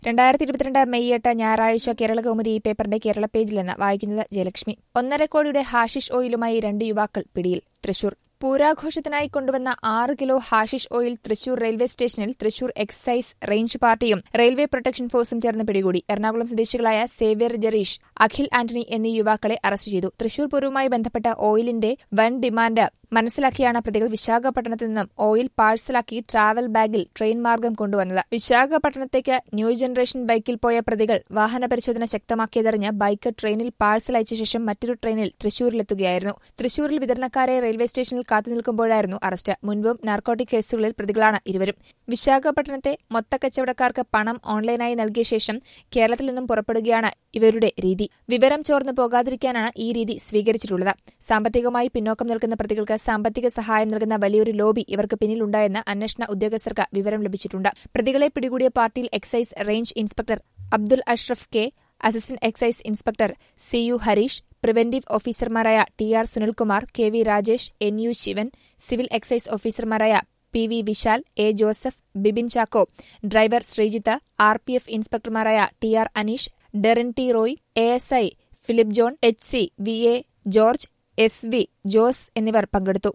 രണ്ടായിരത്തി ഇരുപത്തിരണ്ട് മെയ് എട്ട് ഞായറാഴ്ച കേരള കൗമുദി ഈ പേപ്പറിന്റെ കേരള പേജിൽ നിന്ന് വായിക്കുന്നത് ജയലക്ഷ്മി ഒന്നര കോടിയുടെ ഹാഷിഷ് ഓയിലുമായി രണ്ട് യുവാക്കൾ പിടിയിൽ തൃശൂർ പൂരാഘോഷത്തിനായി കൊണ്ടുവന്ന ആറ് kilo hashish oil Thrissur railway സ്റ്റേഷനിൽ തൃശൂർ എക്സൈസ് റേഞ്ച് പാർട്ടിയും റെയിൽവേ പ്രൊട്ടക്ഷൻ ഫോഴ്സും ചേർന്ന് പിടികൂടി എറണാകുളം സ്വദേശികളായ സേവ്യർ ജെറീഷ് അഖിൽ ആന്റണി എന്നീ യുവാക്കളെ അറസ്റ്റ് ചെയ്തു തൃശൂർ പൂരവുമായി ബന്ധപ്പെട്ട ഓയിലിന്റെ വൻ ഡിമാൻഡ് മനസ്സിലാക്കിയാണ് പ്രതികൾ വിശാഖപട്ടണത്തു നിന്നും ഓയിൽ പാഴ്സലാക്കി ട്രാവൽ ബാഗിൽ ട്രെയിൻ മാർഗം കൊണ്ടുവന്നത് വിശാഖപട്ടണത്തേക്ക് ന്യൂ ജനറേഷൻ ബൈക്കിൽ പോയ പ്രതികൾ വാഹന പരിശോധന ശക്തമാക്കിയതറിഞ്ഞ് ബൈക്ക് ട്രെയിനിൽ പാഴ്സൽ അയച്ച ശേഷം മറ്റൊരു ട്രെയിനിൽ തൃശൂരിലെത്തുകയായിരുന്നു തൃശൂരിൽ വിതരണക്കാരെ റെയിൽവേ സ്റ്റേഷനിൽ കാത്തുനിൽക്കുമ്പോഴായിരുന്നു അറസ്റ്റ് മുൻപും നാർക്കോട്ടിക് കേസുകളിൽ പ്രതികളാണ് ഇരുവരും വിശാഖപട്ടണത്തെ മൊത്തക്കച്ചവടക്കാർക്ക് പണം ഓൺലൈനായി നൽകിയ ശേഷം കേരളത്തിൽ നിന്നും പുറപ്പെടുകയാണ് ഇവരുടെ രീതി വിവരം ചോർന്നു പോകാതിരിക്കാനാണ് ഈ രീതി സ്വീകരിച്ചിട്ടുള്ളത് സാമ്പത്തികമായി പിന്നോക്കം നിൽക്കുന്ന പ്രതികൾക്ക് സാമ്പത്തിക സഹായം നൽകുന്ന വലിയൊരു ലോബി ഇവർക്ക് പിന്നിലുണ്ടായെന്ന് അന്വേഷണ ഉദ്യോഗസ്ഥർക്ക് വിവരം ലഭിച്ചിട്ടുണ്ട് പ്രതികളെ പിടികൂടിയ പാർട്ടിയിൽ excise range inspector Abdul Ashraf K assistant excise inspector C U Hareesh preventive ഓഫീസർമാരായ T R Sunilkumar K V Rajesh N U Sivan civil excise ഓഫീസർമാരായ P V Vishal A Joseph Bibin Chacko driver Sreejith R P F ഇൻസ്പെക്ടർമാരായ T R Aneesh Derin T Roy A S I Philip John H C V A George S V Jose എന്നിവർ പങ്കെടുത്തു